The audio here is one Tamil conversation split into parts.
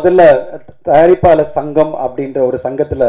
முதல்ல தயாரிப்பாளர் சங்கம் அப்படின்ற ஒரு சங்கத்தில்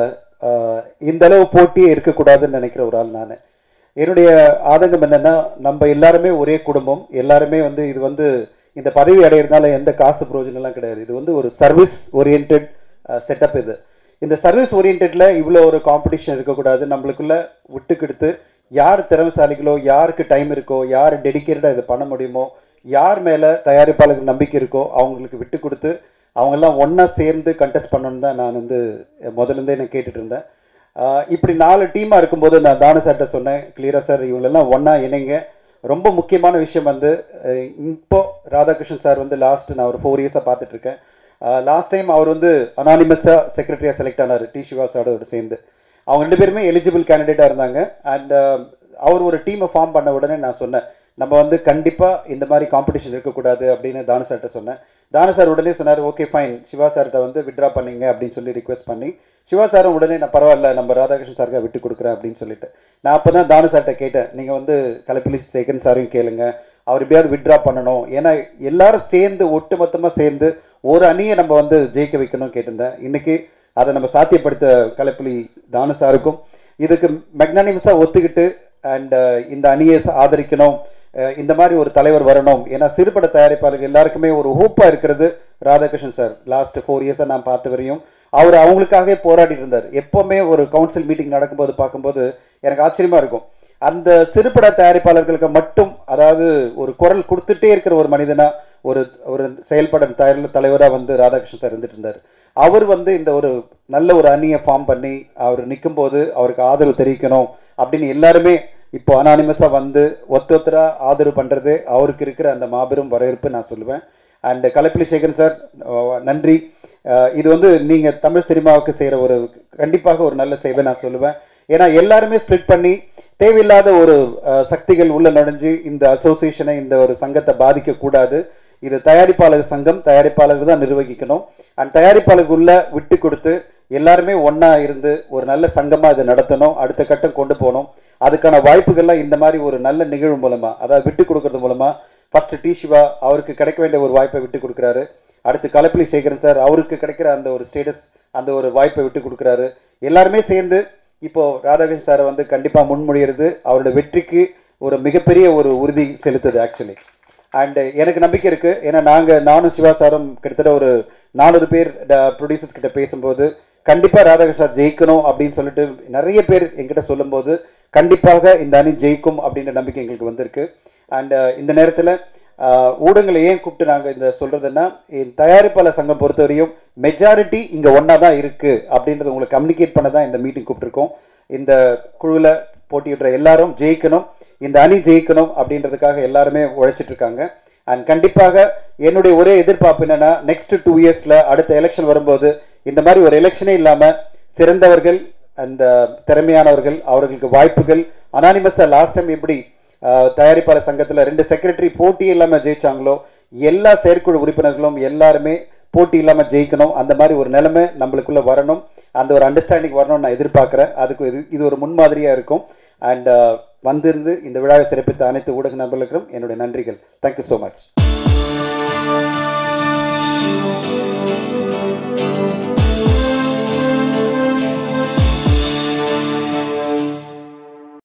இந்த அளவு போட்டியே இருக்கக்கூடாதுன்னு நினைக்கிற ஒரு ஆள் நான் என்னுடைய ஆதங்கம் என்னன்னா நம்ம எல்லாருமே ஒரே குடும்பம் எல்லாருமே வந்து இது வந்து இந்த பதவி அடையிறதுனால எந்த காசு பிரயோஜனம்லாம் கிடையாது இது வந்து ஒரு சர்வீஸ் ஓரியன்ட் செட்டப் இது இந்த சர்வீஸ் ஓரியன்டில் இவ்வளோ ஒரு காம்படிஷன் இருக்கக்கூடாது நம்மளுக்குள்ள விட்டு கொடுத்து யார் திறமைசாலிகளோ யாருக்கு டைம் இருக்கோ யார் டெடிக்கேட்டடாக இதை பண்ண முடியுமோ யார் மேலே தயாரிப்பாளருக்கு நம்பிக்கை இருக்கோ அவங்களுக்கு விட்டு கொடுத்து அவங்கெல்லாம் ஒன்றா சேர்ந்து கண்டெஸ்ட் பண்ணணும்னு தான் நான் வந்து முதல்ல இருந்தே நான் கேட்டுட்டு இருந்தேன் ஆஹ் இப்படி நாலு டீமாக இருக்கும்போது நான் தான சார்கிட்ட சொன்னேன் கிளியரா சார் இவங்களெல்லாம் ஒன்றா இணைங்க ரொம்ப முக்கியமான விஷயம் வந்து அஹ் இப்போ ராதாகிருஷ்ணன் சார் வந்து லாஸ்ட் நான் ஒரு ஃபோர் இயர்ஸாக பார்த்துட்டு இருக்கேன் லாஸ்ட் டைம் அவர் வந்து அனானிமஸாக செக்ரட்டரியாக செலக்ட் ஆனார் டி சிவா சாரோட சேர்ந்து அவங்க ரெண்டு பேருமே எலிஜிபிள் கேண்டிடேட்டாக இருந்தாங்க அண்ட் அவர் ஒரு டீமை ஃபார்ம் பண்ண உடனே நான் சொன்னேன் நம்ம வந்து கண்டிப்பாக இந்த மாதிரி காம்படிஷன் இருக்கக்கூடாது அப்படின்னு தானு சார்கிட்ட சொன்னேன் தானு சார் உடனே சொன்னார் ஓகே ஃபைன் சிவா சார்கிட்ட வந்து விட்ரா பண்ணீங்க அப்படின்னு சொல்லி ரிக்வெஸ்ட் பண்ணி சிவா சாரும் உடனே நான் பரவாயில்ல நம்ம ராதாகிருஷ்ணன் சாருக்கு விட்டு கொடுக்குறேன் அப்படின்னு சொல்லிட்டு நான் அப்போ தான் தானு சார்கிட்ட கேட்டேன் நீங்கள் வந்து கலப்பிலி சேகன் சாரையும் கேளுங்க அவர் எப்படியாவது விட்ரா பண்ணணும் ஏன்னா எல்லாரும் சேர்ந்து ஒட்டுமொத்தமாக சேர்ந்து ஒரு அணியை நம்ம வந்து ஜெயிக்க வைக்கணும் கேட்டிருந்தேன் இன்னைக்கு அதை நம்ம சாத்தியப்படுத்த கலப்பிலி தானு சாருக்கும் இதுக்கு மெக்னானிமஸாக ஒத்துக்கிட்டு அண்ட் இந்த அணியை ஆதரிக்கணும் அஹ் இந்த மாதிரி ஒரு தலைவர் வரணும் ஏன்னா சிறுபட தயாரிப்பாளர்கள் எல்லாருக்குமே ஒரு ஹோப்பாக இருக்கிறது ராதாகிருஷ்ணன் சார் லாஸ்ட் ஃபோர் இயர்ஸாக நான் பார்த்த வரையும் அவர் அவங்களுக்காகவே போராடிட்டு இருந்தார் எப்போவுமே ஒரு கவுன்சில் மீட்டிங் நடக்கும்போது பார்க்கும்போது எனக்கு ஆச்சரியமா இருக்கும் அந்த சிறுபட தயாரிப்பாளர்களுக்கு மட்டும் அதாவது ஒரு குரல் கொடுத்துட்டே இருக்கிற ஒரு மனிதனா ஒரு ஒரு செயல்பட தயார் தலைவராக வந்து ராதாகிருஷ்ணன் சார் இருந்துட்டு இருந்தார் அவர் வந்து இந்த ஒரு நல்ல ஒரு அணியை ஃபார்ம் பண்ணி அவர் நிற்கும்போது அவருக்கு ஆதரவு தெரிவிக்கணும் அப்படின்னு எல்லாருமே இப்போ அனானிமஸாக வந்து ஒத்த ஒத்தரா ஆதரவு பண்ணுறது அவருக்கு இருக்கிற அந்த மாபெரும் வரவேற்பு நான் சொல்லுவேன் அண்ட் கலப்பிலி சேகர் சார் அஹ் நன்றி அஹ் இது வந்து நீங்கள் தமிழ் சினிமாவுக்கு செய்கிற ஒரு கண்டிப்பாக ஒரு நல்ல சேவை நான் சொல்லுவேன் ஏன்னா எல்லாருமே ஸ்ப்ளிட் பண்ணி தேவையில்லாத ஒரு அஹ், சக்திகள் உள்ள நுழைஞ்சு இந்த அசோசியேஷனை இந்த ஒரு சங்கத்தை பாதிக்கக்கூடாது இது தயாரிப்பாளர் சங்கம் தயாரிப்பாளர்கள் தான் நிர்வகிக்கணும் அண்ட் தயாரிப்பாளருக்குள்ள விட்டு கொடுத்து எல்லாருமே ஒண்ணா இருந்து ஒரு நல்ல சங்கமா இதை நடத்தணும் அடுத்த கட்டம் கொண்டு போகணும் அதுக்கான வாய்ப்புகள்லாம் இந்த மாதிரி ஒரு நல்ல நிகழ்வு மூலமா அதாவது விட்டு கொடுக்கறது மூலமா ஃபர்ஸ்ட் டி சிவா அவருக்கு கிடைக்க வேண்டிய ஒரு வாய்ப்பை விட்டு கொடுக்குறாரு அடுத்து கலப்பிலி சேகரன் சார் அவருக்கு கிடைக்கிற அந்த ஒரு ஸ்டேட்டஸ் அந்த ஒரு வாய்ப்பை விட்டு கொடுக்குறாரு எல்லாருமே சேர்ந்து இப்போ ராதாகிருஷ்ணன் சாரை வந்து கண்டிப்பா முன்மொழியிறது அவரோட வெற்றிக்கு ஒரு மிகப்பெரிய ஒரு உறுதி செலுத்துது ஆக்சுவலி அண்ட் எனக்கு நம்பிக்கை இருக்கு ஏன்னா நாங்க நானும் சிவா சாரும் கிட்டத்தட்ட ஒரு நானூறு பேர் ப்ரொடியூசர்ஸ் கிட்ட பேசும்போது கண்டிப்பா ராதாகிருஷ்ணன் சார் ஜெயிக்கணும் அப்படின்னு சொல்லிட்டு நிறைய பேர் எங்கிட்ட சொல்லும்போது கண்டிப்பாக இந்த அணி ஜெயிக்கும் அப்படின்ற நம்பிக்கை எங்களுக்கு வந்திருக்கு அண்ட் இந்த நேரத்தில் ஊடகங்களை ஏன் கூப்பிட்டு நாங்கள் இந்த சொல்றதுன்னா இந்த தயாரிப்பாளர் சங்கம் பொறுத்தவரையும் மெஜாரிட்டி இங்கே ஒன்றா தான் இருக்கு அப்படின்றத உங்களுக்கு கம்யூனிகேட் பண்ண தான் இந்த மீட்டிங் கூப்பிட்டுருக்கோம் இந்த குழுவில் போட்டியிடுற எல்லாரும் ஜெயிக்கணும் இந்த அணி ஜெயிக்கணும் அப்படின்றதுக்காக எல்லாருமே உழைச்சிட்டு இருக்காங்க அண்ட் கண்டிப்பாக என்னுடைய ஒரே எதிர்பார்ப்பு என்னன்னா நெக்ஸ்ட் டூ இயர்ஸ்ல அடுத்த எலெக்ஷன் வரும்போது இந்த மாதிரி ஒரு எலெக்ஷனே இல்லாம சிறந்தவர்கள் அந்த திறமையானவர்கள் அவர்களுக்கு வாய்ப்புகள் அனானிமஸா லாஸ்ட் டைம் எப்படி அஹ், தயாரிப்பாளர் சங்கத்துல ரெண்டு செக்ரட்டரி போட்டி இல்லாம ஜெயிச்சாங்களோ எல்லா செயற்குழு உறுப்பினர்களும் எல்லாருமே போட்டி இல்லாம ஜெயிக்கணும் அந்த மாதிரி ஒரு நிலைமை நம்மளுக்குள்ள வரணும் அந்த ஒரு அண்டர்ஸ்டாண்டிங் வரணும்னு நான் எதிர்பார்க்கிறேன் அதுக்கு இது இது ஒரு முன்மாதிரியா இருக்கும் அண்ட் வந்திருந்து இந்த விழாவை சிறப்பித்த அனைத்து ஊடக நண்பர்களுக்கும் என்னுடைய நன்றிகள் தேங்க்யூ ஸோ மச்